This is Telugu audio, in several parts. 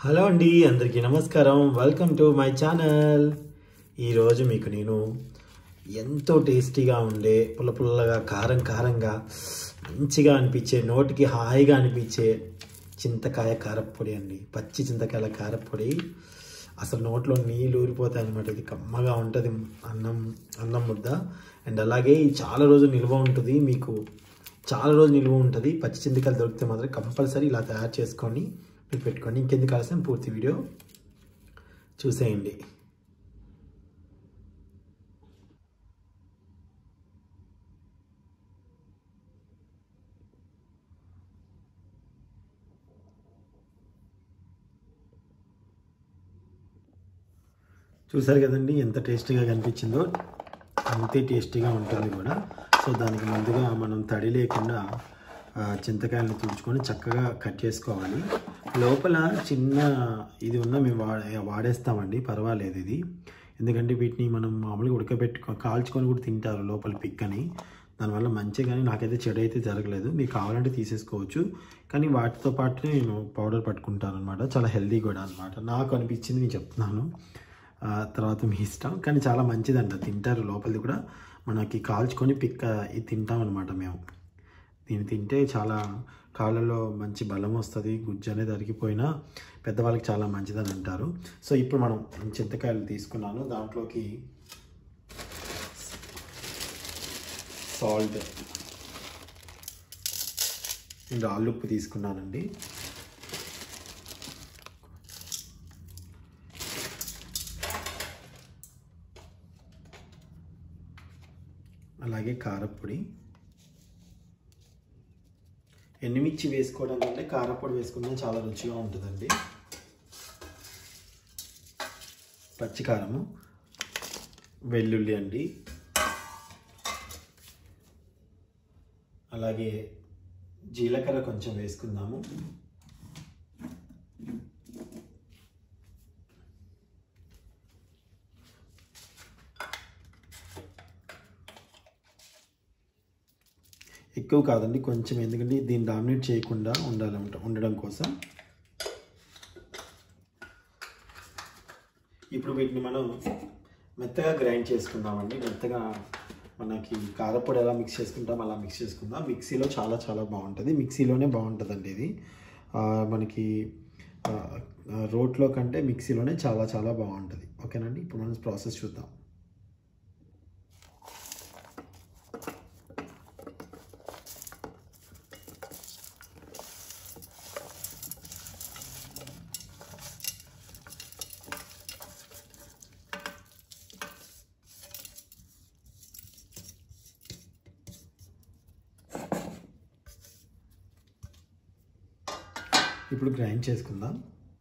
హలో అండి అందరికీ నమస్కారం వెల్కమ్ టు మై ఛానల్ ఈరోజు మీకు నేను ఎంతో టేస్టీగా ఉండే పుల్ల పుల్లగా కారం కారంగా మంచిగా అనిపించే నోటికి హాయిగా అనిపించే చింతకాయ కారప్పొడి అండి పచ్చి చింతకాయల కారప్పొడి అసలు నోట్లో నీళ్ళు ఊరిపోతాయి అనమాట ఇది కమ్మగా ఉంటుంది అన్నం అన్నం ముద్ద అండ్ అలాగే ఇది చాలా రోజులు నిల్వ ఉంటుంది మీకు చాలా రోజులు నిల్వ ఉంటుంది పచ్చి చింతకాయలు దొరికితే మాత్రం కంపల్సరీ ఇలా తయారు చేసుకొని మీరు పెట్టుకోండి ఇంకెందుకు కావాల్సిన పూర్తి వీడియో చూసేయండి చూసారు కదండి ఎంత టేస్టీగా కనిపించిందో అంతే టేస్టీగా ఉంటుంది కూడా సో దానికి ముందుగా మనం తడి లేకుండా ఆ, చింతకాయలను తుడుచుకొని చక్కగా కట్ చేసుకోవాలి లోపల చిన్న ఇది ఉన్న మేము వాడే వాడేస్తామండి పర్వాలేదు ఇది ఎందుకంటే వీటిని మనం మామూలుగా ఉడకబెట్టుకో కాల్చుకొని కూడా తింటారు లోపల పిక్కని దానివల్ల మంచిగా కానీ నాకైతే చెడు అయితే జరగలేదు మీకు కావాలంటే తీసేసుకోవచ్చు కానీ వాటితో పాటు నేను పౌడర్ పట్టుకుంటాను అనమాట చాలా హెల్దీ కూడా అనమాట నాకు అనిపించింది నేను చెప్తున్నాను ఆ, తర్వాత మీ ఇష్టం కానీ చాలా మంచిదంట తింటారు లోపలిది కూడా మనకి కాల్చుకొని పిక్క ఇది తింటాం అనమాట మేము దీన్ని తింటే చాలా కాళ్ళలో మంచి బలం వస్తుంది గుజ్జు అనేది అరిగిపోయినా పెద్దవాళ్ళకి చాలా మంచిదని అంటారు సో ఇప్పుడు మనం చింతకాయలు తీసుకున్నాను దాంట్లోకి సాల్ట్ నేను రాళ్ళుప్పు తీసుకున్నానండి అలాగే కారపొడి ఎండుమిర్చి వేసుకోవడం కంటే కారపొడి వేసుకున్నా చాలా రుచిగా ఉంటుందండి పచ్చికారము వెల్లుల్లి అండి అలాగే జీలకర్ర కొంచెం వేసుకుందాము ఎక్కువ కాదండి కొంచెం ఎందుకంటే దీన్ని డామినేట్ చేయకుండా ఉండాలి ఉండడం కోసం ఇప్పుడు వీటిని మనం మెత్తగా గ్రైండ్ చేసుకుందామండి మెత్తగా మనకి కారపొడి ఎలా మిక్స్ చేసుకుంటాం అలా మిక్స్ చేసుకుందాం మిక్సీలో చాలా చాలా బాగుంటుంది మిక్సీలోనే బాగుంటుందండి ఇది ఆ, మనకి ఆ, ఆ, రోట్లో కంటే మిక్సీలోనే చాలా చాలా బాగుంటుంది ఓకేనండి ఇప్పుడు మనం ప్రాసెస్ చూద్దాం ఇప్పుడు గ్రైండ్ చేసుకుందాం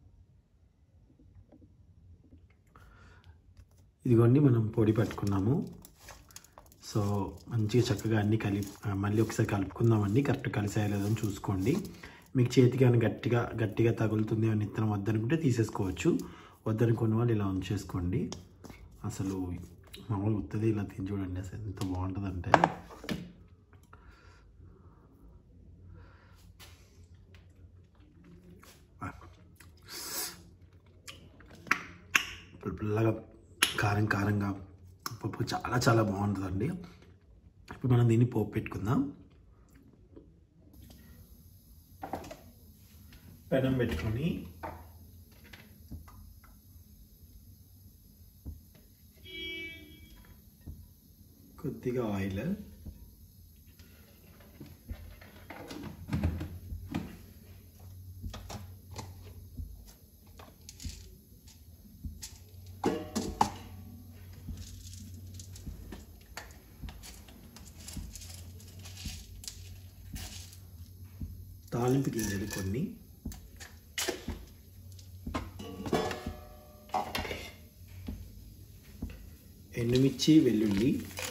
ఇదిగోండి మనం పొడి పట్టుకున్నాము సో మంచిగా చక్కగా అన్నీ కలిపి మళ్ళీ ఒకసారి కలుపుకుందామండి కరెక్ట్ కలిసాయో లేదో అని చూసుకోండి మీకు చేతికి ఏమైనా గట్టిగా గట్టిగా తగులుతుంది అని ఇత్తనం వద్దనుకుంటే తీసేసుకోవచ్చు వద్దనుకున్న వాళ్ళు ఇలా ఉంచేసుకోండి అసలు మామూలు ఉత్తది ఇలా తిని చూడండి అసలు ఎంత బాగుంటుందంటే పుల్లగా కారం కారంగా పప్పు చాలా చాలా బాగుంటుందండి ఇప్పుడు మనం దీన్ని పోపు పెట్టుకుందాం పెనం పెట్టుకొని కొద్దిగా ఆయిల్ తాలింపు గింజలు కొన్ని ఎండుమిర్చి వెల్లుల్లి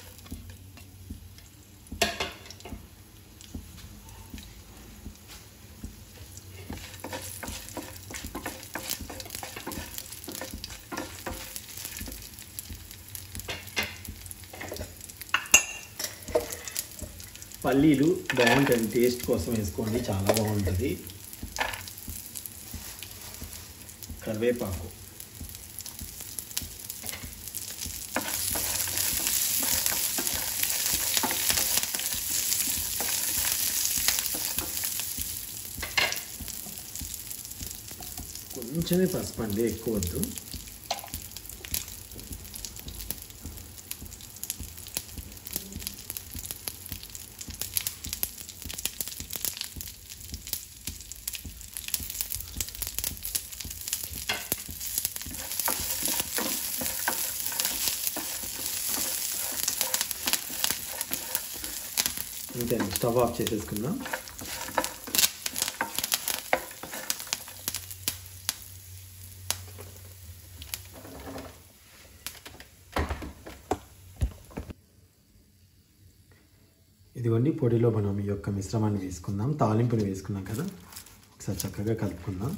పల్లీలు బాగుంటుంది టేస్ట్ కోసం వేసుకోండి చాలా బాగుంటుంది కరివేపాకు కొంచెమే పసుపు అండి ఎక్కువ వద్దు అంతే స్టవ్ ఆఫ్ చేసేసుకుందాం ఇదిగోండి పొడిలో మనం ఈ యొక్క మిశ్రమాన్ని వేసుకుందాం తాలింపుని వేసుకున్నాం కదా ఒకసారి చక్కగా కలుపుకుందాం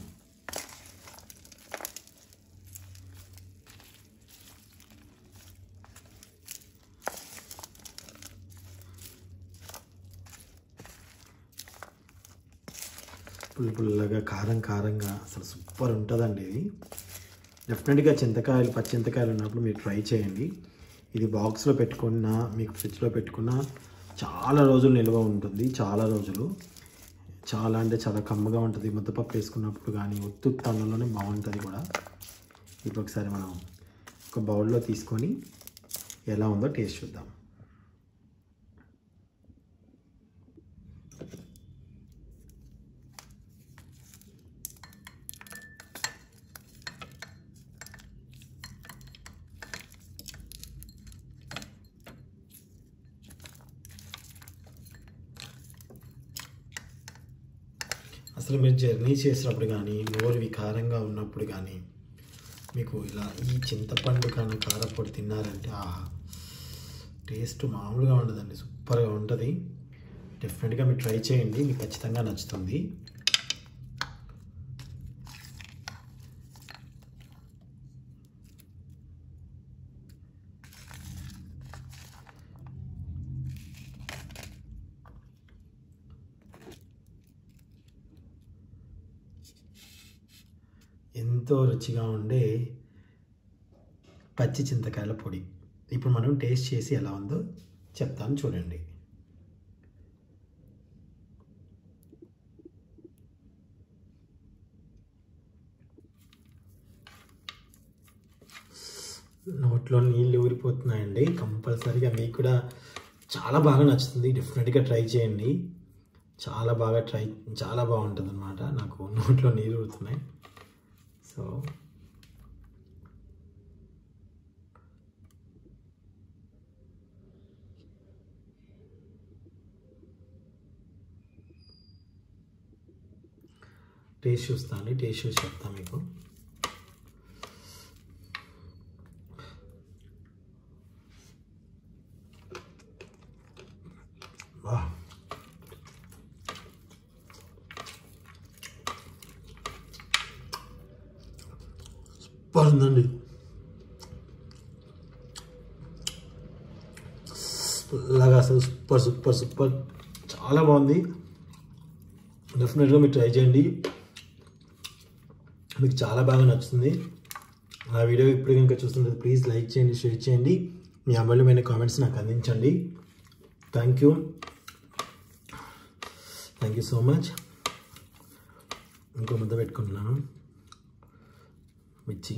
పుల్ల పుల్లగా కారం కారంగా అసలు సూపర్ ఉంటుందండి ఇది డెఫినెట్గా చింతకాయలు పచ్చి చింతకాయలు ఉన్నప్పుడు మీరు ట్రై చేయండి ఇది బాక్స్లో పెట్టుకున్న మీకు ఫ్రిడ్జ్లో పెట్టుకున్న చాలా రోజులు నిల్వ ఉంటుంది చాలా రోజులు చాలా అంటే చాలా కమ్మగా ఉంటుంది ముద్దపప్పు వేసుకున్నప్పుడు కానీ ఉత్తు తన్నలోనే బాగుంటుంది కూడా ఇప్పుడు ఒకసారి మనం ఒక బౌల్లో తీసుకొని ఎలా ఉందో టేస్ట్ చూద్దాం అసలు మీరు జర్నీ చేసినప్పుడు కానీ నోరు వికారంగా ఉన్నప్పుడు కానీ మీకు ఇలా ఈ చింతపండు కానీ కారపొడి తిన్నారంటే ఆ టేస్ట్ మామూలుగా ఉండదండి సూపర్గా ఉంటుంది డెఫినెట్గా మీరు ట్రై చేయండి మీకు ఖచ్చితంగా నచ్చుతుంది ఎంతో రుచిగా ఉండే పచ్చి చింతకాయల పొడి ఇప్పుడు మనం టేస్ట్ చేసి ఎలా ఉందో చెప్తాను చూడండి నోట్లో నీళ్ళు ఊరిపోతున్నాయండి కంపల్సరీగా మీకు కూడా చాలా బాగా నచ్చుతుంది డెఫినెట్గా ట్రై చేయండి చాలా బాగా ట్రై చాలా బాగుంటుంది అనమాట నాకు నోట్లో నీళ్ళు ఊరుతున్నాయి సో టేస్ట్ చూస్తాను టేస్ట్ చూసి చెప్తాను మీకు వా సూపర్ ఉందండి ఇలాగా అసలు సూపర్ సూపర్ సూపర్ చాలా బాగుంది డెఫినెట్గా మీరు ట్రై చేయండి మీకు చాలా బాగా నచ్చుతుంది నా వీడియో ఇప్పుడు కనుక చూస్తుంటే ప్లీజ్ లైక్ చేయండి షేర్ చేయండి మీ అమూల్యమైన కామెంట్స్ నాకు అందించండి thank you thank you so much ఇంకో ముద్ద పెట్టుకుంటున్నాను మిర్చి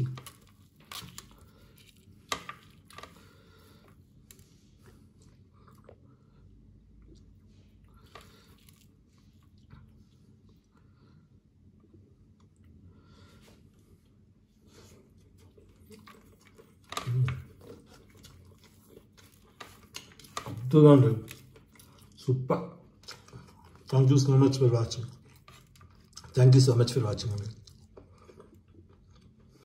అద్భుతంగా ఉంటుంది super thank you so much for watching thank you so much for watching అండి